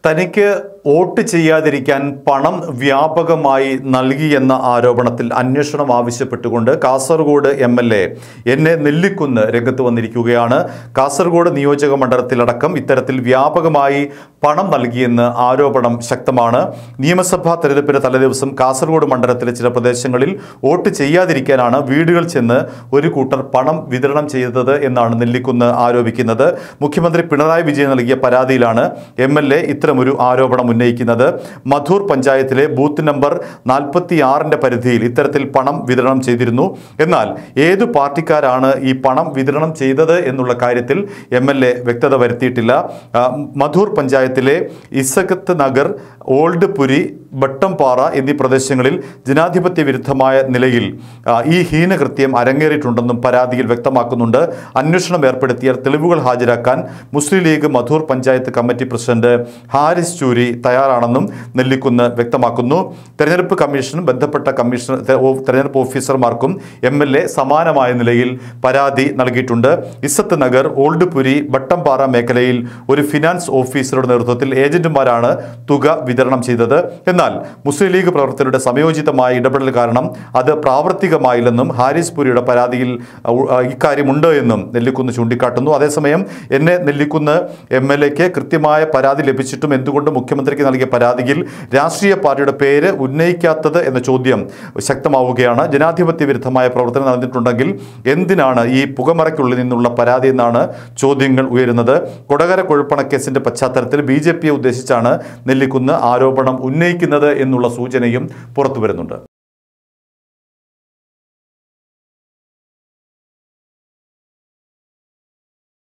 തനിക്ക് വോട്ട് ചെയ്യാതിരിക്കാൻ പണം വ്യാപകമായി നൽകിയെന്ന ആരോപണത്തിൽ അന്വേഷണം ആവശ്യപ്പെട്ടുകൊണ്ട് കാസർഗോഡ് എം എൽ എ എന്നെ നെല്ലിക്കുന്ന് രംഗത്ത് വന്നിരിക്കുകയാണ് കാസർഗോഡ് നിയോജക മണ്ഡലത്തിലടക്കം ഇത്തരത്തിൽ വ്യാപകമായി പണം നൽകിയെന്ന് ആരോപണം ശക്തമാണ് നിയമസഭാ തെരഞ്ഞെടുപ്പിന് തലേദിവസം കാസർഗോഡ് മണ്ഡലത്തിലെ ചില പ്രദേശങ്ങളിൽ വോട്ട് ചെയ്യാതിരിക്കാനാണ് വീടുകൾ ചെന്ന് ഒരു കൂട്ടർ പണം വിതരണം ചെയ്തത് എന്നാണ് നെല്ലിക്കുന്ന് ആരോപിക്കുന്നത് മുഖ്യമന്ത്രി പിണറായി വിജയൻ നൽകിയ പരാതിയിലാണ് എം എൽ എ ഇത്തരമൊരു ആരോപണം ഉന്നയിക്കുന്നത് മധൂർ പഞ്ചായത്തിലെ ബൂത്ത് നമ്പർ നാൽപ്പത്തി ആറിൻ്റെ പരിധിയിൽ ഇത്തരത്തിൽ പണം വിതരണം ചെയ്തിരുന്നു എന്നാൽ ഏതു പാർട്ടിക്കാരാണ് ഈ പണം വിതരണം ചെയ്തത് എന്നുള്ള കാര്യത്തിൽ എം എൽ എ വ്യക്തത വരുത്തിയിട്ടില്ല ആ, മധൂർ പഞ്ചായത്തിലെ ഇസകത്ത് നഗർ ഓൾഡ് പുരി ബട്ടംപാറ എന്നീ പ്രദേശങ്ങളിൽ ജനാധിപത്യ വിരുദ്ധമായ നിലയിൽ ആ, ഈ ഹീനകൃത്യം അരങ്ങേറിയിട്ടുണ്ടെന്നും പരാതിയിൽ വ്യക്തമാക്കുന്നുണ്ട് അന്വേഷണം ഏർപ്പെടുത്തിയാൽ തെളിവുകൾ ഹാജരാക്കാൻ മുസ്ലിം ലീഗ് മധൂർ പഞ്ചായത്ത് കമ്മിറ്റി പ്രസിഡന്റ് ഹാരിസ് ചൂരി തയ്യാറാണെന്നും നെല്ലിക്കുന്ന് വ്യക്തമാക്കുന്നു തെരഞ്ഞെടുപ്പ് കമ്മീഷനും ബന്ധപ്പെട്ട കമ്മീഷൻ തെ- ഓ- തെരഞ്ഞെടുപ്പ് ഓഫീസർമാർക്കും എം എൽ എ സമാനമായ നിലയിൽ പരാതി നൽകിയിട്ടുണ്ട് ഇസത്ത് നഗർ ഓൾഡ് പുരി ബട്ടംപാറ മേഖലയിൽ ഒരു ഫിനാൻസ് ഓഫീസറുടെ നേതൃത്വത്തിൽ ഏജന്റുമാരാണ് തുക വിതരണം ചെയ്തത് എന്നാൽ മുസ്ലിം ലീഗ് പ്രവർത്തകരുടെ സമയോചിതമായ ഇടപെടൽ കാരണം അത് പ്രാവർത്തികമായില്ലെന്നും ഹാരിസ് പുരിയുടെ പരാതിയിൽ ഉ- ആ, ഇക്കാര്യമുണ്ട് എന്നും നെല്ലിക്കുന്ന് ചൂണ്ടിക്കാട്ടുന്നു അതേസമയം എന്നെ നെല്ലിക്കുന്ന് എം എൽ എക്ക് കൃത്യമായ പരാതി ലഭിച്ചിട്ടും എന്തുകൊണ്ട് മുഖ്യമന്ത്രിക്ക് നൽകിയ പരാതിയിൽ രാഷ്ട്രീയ പാർട്ടിയുടെ പേര് ഉന്നയിക്കാത്തത് എന്ന ചോദ്യം ശക്തമാവുകയാണ് ജനാധിപത്യ വിരുദ്ധമായ പ്രവർത്തനം നടന്നിട്ടുണ്ടെങ്കിൽ എന്തിനാണ് ഈ പുകമറയ്ക്കുള്ളിൽ നിന്നുള്ള പരാതി എന്നാണ് ചോദ്യങ്ങൾ ഉയരുന്നത് കൊടകര കുഴപ്പണക്കേസിന്റെ പശ്ചാത്തലത്തിൽ ബി ജെ പിയെ ഉദ്ദേശിച്ചാണ് നെല്ലിക്കുന്ന് ആരോപണം ഉന്നയിക്കുന്നത് എന്നുള്ള സൂചനയും പുറത്തു വരുന്നുണ്ട്